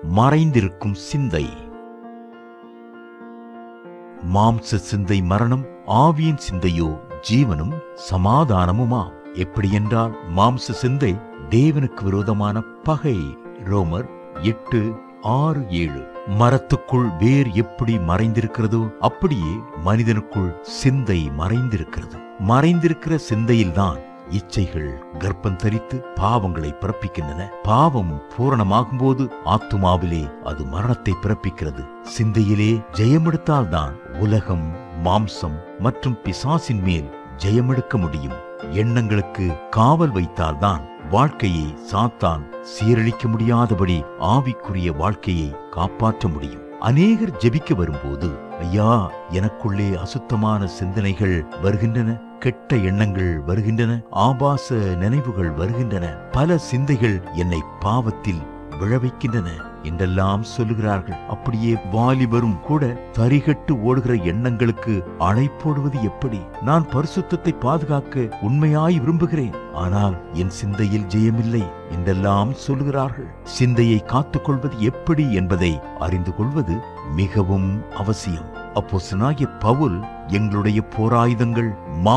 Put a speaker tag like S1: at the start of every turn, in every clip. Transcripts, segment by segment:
S1: மறைந்திருக்கும் சிந்தை மாம்ச சிந்தை மரணம் ஆவியின் சிந்தையோ ஜீவனும் சமாதானமுமா எப்படியென்றால் மாம்ச சிந்தை தேவனுக்கு விரோதமான பகை ரோமர் எட்டு ஆறு ஏழு மரத்துக்குள் வேர் எப்படி மறைந்திருக்கிறதோ அப்படியே மனிதனுக்குள் சிந்தை மறைந்திருக்கிறது மறைந்திருக்கிற சிந்தையில்தான் இச்சைகள் கர்ப்பம் தரித்து பாவங்களை பிறப்பிக்கின்றன பாவம் பூரணமாகும் போது ஆத்துமாவிலே அது மரணத்தை பிறப்பிக்கிறது சிந்தையிலே ஜெயமெடுத்தால்தான் உலகம் மாம்சம் மற்றும் பிசாசின் மேல் ஜெயமெடுக்க முடியும் எண்ணங்களுக்கு காவல் வைத்தால்தான் வாழ்க்கையை சாத்தான் சீரழிக்க முடியாதபடி ஆவிக்குரிய வாழ்க்கையை காப்பாற்ற முடியும் அநேகர் ஜெபிக்க வரும்போது ஐயா எனக்குள்ளே அசுத்தமான சிந்தனைகள் வருகின்றன கெட்ட எண்ணங்கள் வருகின்றன ஆபாச நினைவுகள் வருகின்றன பல சிந்தைகள் என்னை பாவத்தில் விழவைக்கின்றன என்றெல்லாம் சொல்லுகிறார்கள் அப்படியே வாலிபரும் கூட தரிகட்டு ஓடுகிற எண்ணங்களுக்கு அழைப்போடுவது எப்படி நான் பரிசுத்தத்தை பாதுகாக்க உண்மையாய் விரும்புகிறேன் ஆனால் என் சிந்தையில் ஜெயமில்லை என்றெல்லாம் சொல்லுகிறார்கள் சிந்தையை காத்துக்கொள்வது எப்படி என்பதை அறிந்து கொள்வது மிகவும் அவசியம் அப்போஸ்தலனாகிய பவுல் எங்களுடைய போராயுதங்கள்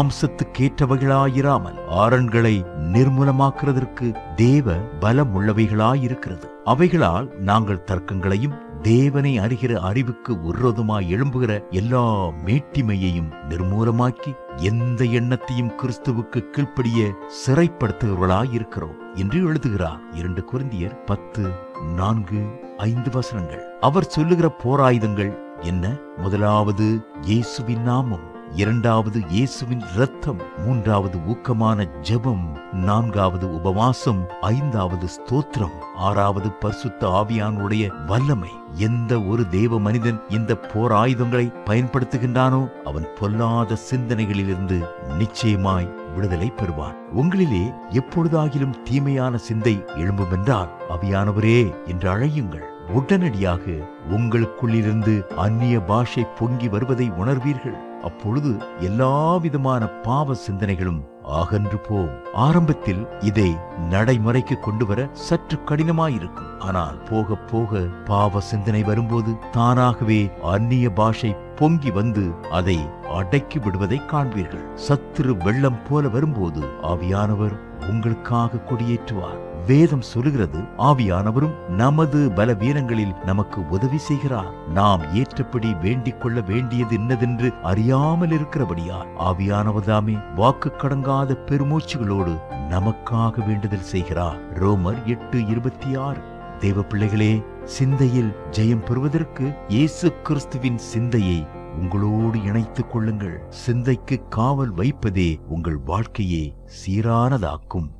S1: மாம்சத்துக்கேற்றவைகளாயிராமல் ஆரண்களை நிர்மூலமாக்குறதற்கு தேவ பலமுள்ளவைகளாயிருக்கிறது அவைகளால் நாங்கள் தர்க்கங்களையும் தேவனை அறிகிற அறிவுக்கு உரோதமாய் எழும்புகிற எல்லா மேட்டிமையையும் நிர்மூலமாக்கி எந்த எண்ணத்தையும் கிறிஸ்துவுக்கு கீழ்ப்படிய சிறைப்படுத்துகிறவர்களாயிருக்கிறோம் என்று எழுதுகிறார் இரண்டு குருந்தியர் பத்து நான்கு ஐந்து வசனங்கள் அவர் சொல்லுகிற போராயுதங்கள் என்ன முதலாவது இயேசுவின் நாமம் இரண்டாவது இயேசுவின் இரத்தம் மூன்றாவது ஊக்கமான ஜெபம் நான்காவது உபவாசம் ஐந்தாவது ஸ்தோத்திரம் ஆறாவது பரிசுத்த ஆவியானுடைய வல்லமை எந்த ஒரு தேவ மனிதன் இந்த போர் ஆயுதங்களை பயன்படுத்துகின்றானோ அவன் பொல்லாத சிந்தனைகளிலிருந்து நிச்சயமாய் விடுதலை பெறுவான் உங்களிலே எப்பொழுதாகிலும் தீமையான சிந்தை எழும்புமென்றால் அவியானவரே என்று அழையுங்கள் உடனடியாக உங்களுக்குள்ளிருந்து அந்நிய பாஷை பொங்கி வருவதை உணர்வீர்கள் அப்பொழுது எல்லா விதமான பாவ சிந்தனைகளும் அகன்று போம் ஆரம்பத்தில் இதை நடைமுறைக்கு கொண்டு வர சற்று கடினமாயிருக்கும் ஆனால் போக போக பாவ சிந்தனை வரும்போது தானாகவே அந்நிய பாஷை பொங்கி வந்து அதை அடக்கி விடுவதை காண்பீர்கள் சத்துரு வெள்ளம் போல வரும்போது ஆவியானவர் உங்களுக்காக கொடியேற்றுவார் வேதம் சொல்லுகிறது ஆவியானவரும் நமது பலவீனங்களில் நமக்கு உதவி செய்கிறார் நாம் ஏற்றபடி வேண்டிக் கொள்ள வேண்டியது என்னதென்று அறியாமல் இருக்கிறபடியால் ஆவியானவர்தாமே வாக்கு கடங்காத பெருமூச்சுகளோடு நமக்காக வேண்டுதல் செய்கிறார் ரோமர் எட்டு இருபத்தி ஆறு தேவ பிள்ளைகளே சிந்தையில் ஜெயம் பெறுவதற்கு இயேசு கிறிஸ்துவின் சிந்தையை உங்களோடு இணைத்துக் கொள்ளுங்கள் சிந்தைக்கு காவல் வைப்பதே உங்கள் வாழ்க்கையை சீரானதாக்கும்